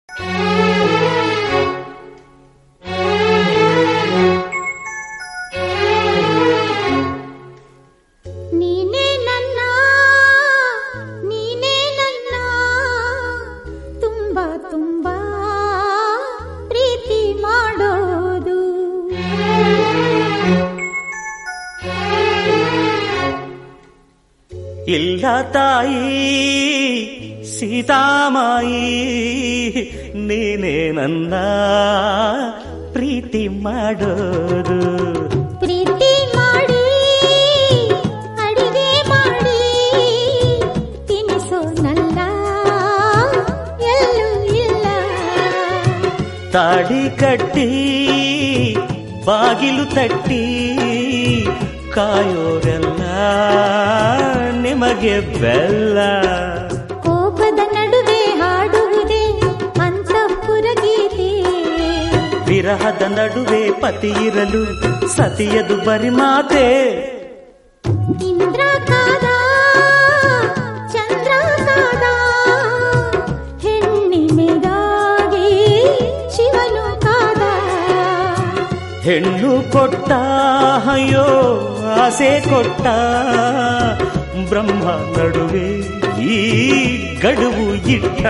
ನೀನೇ ನನ್ನ ನೀನೇ ನನ್ನ ತುಂಬಾ ತುಂಬಾ ಪ್ರೀತಿ ಮಾಡೋದು ಇಲ್ಲ ತಾಯಿ ಸೀತಾಮಾಯಿ ನೀನೇ ನನ್ನ ಪ್ರೀತಿ ಮಾಡೋದು ಪ್ರೀತಿ ಮಾಡಿ ಅಡಿಗೆ ಮಾಡಿ ತಿನಿಸೋನಲ್ಲ ಎಲ್ಲೂ ಇಲ್ಲ ತಾಡಿ ಕಟ್ಟಿ ಬಾಗಿಲು ತಟ್ಟಿ ಕಾಯೋರೆಲ್ಲ ನಿಮಗೆ ಬೆಲ್ಲ ಕೋಪದ ನಡುವೆ ಹಾಡುವುದೇ ಅಂತಃಪುರ ಗೀತೆ ವಿರಹದ ನಡುವೆ ಪತಿ ಇರಲು ಸತಿಯದು ಬರಿ ಮಾತೆ ಇಂದ್ರ ಕಾದ ಚಂದ್ರ ಕಾದ ಹೆಣ್ಣಿನೆಗಾಗಿ ಶಿವನು ಕಾದ ಹೆಣ್ಣು ಕೊಟ್ಟ ಅಯ್ಯೋ ಆಸೆ ಕೊಟ್ಟ ಬ್ರಹ್ಮ ನಡುವೆ ಈ ಗಡುವು ಇಟ್ಟ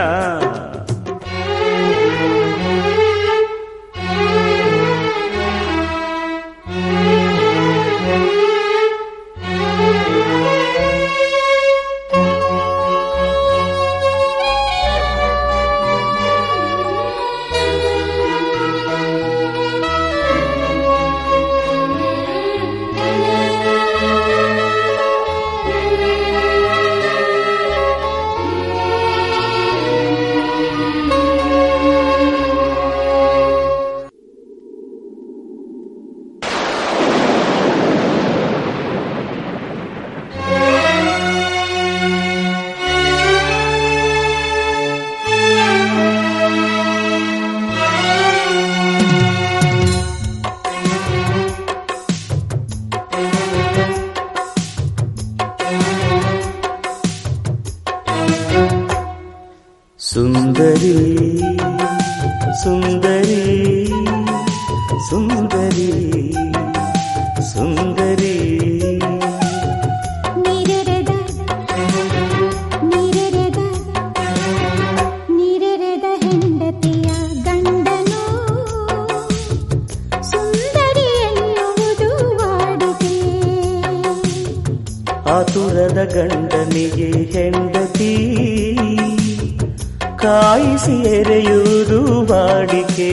ಸುಂದರಿ ಸುಂದರಿ ಸುಂದರಿ ಸುಂದರಿ ನೀರೆರೆದ ನೀರೆರೆದ ನೀರೆರೆದ ಹೆಂಡತಿಯ ಗಂಡನು ಸುಂದರಿ ಎನ್ನುವುದು ವಾಡಿಕೆ ಆತುರದ ಗಂಡನಿಗೆ ಹೆಂಡತಿ ಕಾಯಿಸಿ ಎರೆಯುವುದು ವಾಡಿಕೆ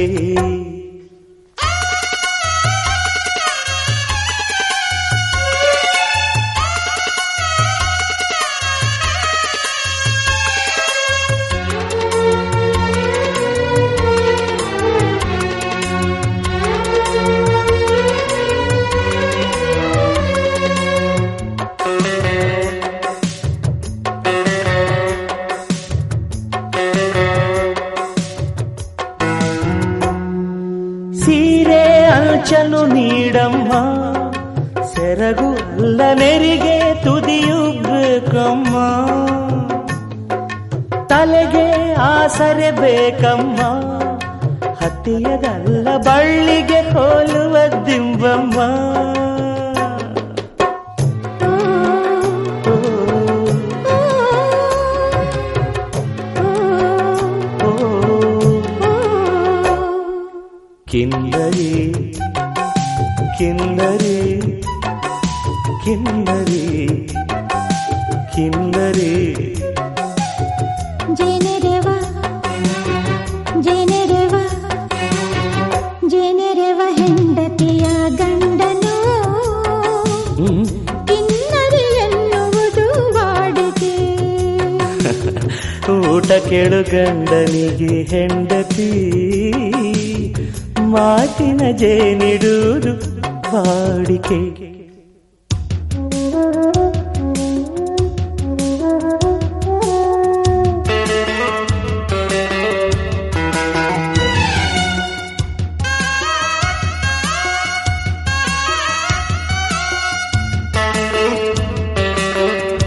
ಸೀರೆ ಅಂಚಲು ನೀಡಮ್ಮ ಸೆರಗು ಅಲ್ಲ ನೆರಿಗೆ ತುದಿಯು ಬೇಕಮ್ಮ ತಲೆಗೆ ಆಸರೆ ಬೇಕಮ್ಮ ಹತ್ತಿಯದಲ್ಲ ಬಳ್ಳಿಗೆ ಹೋಲುವ ದಿಂಬಮ್ಮ ಓ, ಓ, ಓ, ಓ, ಓ. ಕಿನ್ನರಿ ಕಿನ್ನರಿ ಕಿನ್ನರಿ ಕಿನ್ನರಿ ಜೇನೆರೆವ ಜೇನೆರೆವ ಜೇನೆರೆವ ಹೆಂಡತಿಯ ಗಂಡನು ಹ್ಮ್. ಕಿನ್ನರಿ ಎನ್ನುವುದು ವಾಡಿಕೆ ಊಟ ಕೆಳು ಗಂಡನಿಗೆ ಹೆಂಡತಿ ಮಾತಿನ ಜೇನಿಡುವುದು ವಾಡಿಕೆ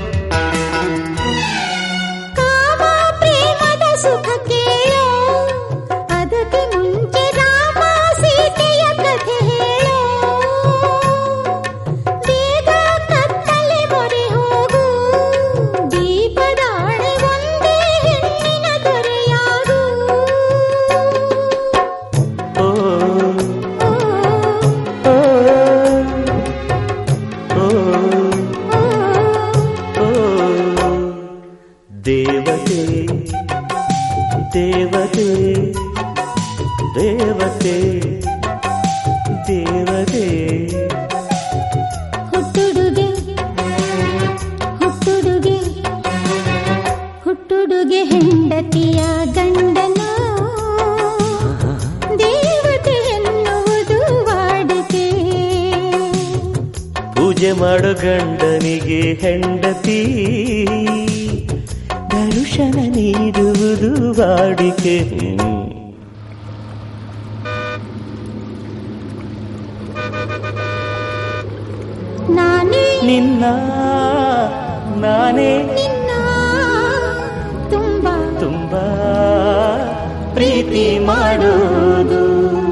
ಕಾಮ ಪ್ರೇಮದ ಸುಖಕ್ಕೆಯೋ ದೇವತೆ ದೇವತೆ ದೇವತೆ ಹುಟ್ಟುಡುಗೆ ಹುಟ್ಟುಡುಗೆ ಹುಟ್ಟುಡುಗೆ ಹೆಂಡತಿಯ ಗಂಡನು ದೇವತೆ ಎನ್ನುವುದು ವಾಡಿಕೆ ಪೂಜೆ ಮಾಡೋ ಗಂಡನಿಗೆ ಹೆಂಡತಿ ದರ್ಶನ ನೀಡುವುದು ವಾಡಿಕೆ ನಾನೇ ನಿನ್ನ ನಾನೇ ನಿನ್ನ ತುಂಬಾ ತುಂಬಾ ಪ್ರೀತಿ ಮಾಡೋದು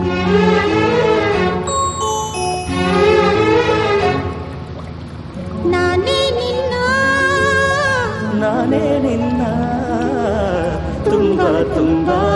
ನಾನೇ ನಿನ್ನ ನಾನೇ ನಿನ್ನ ತುಂಬಾ ತುಂಬಾ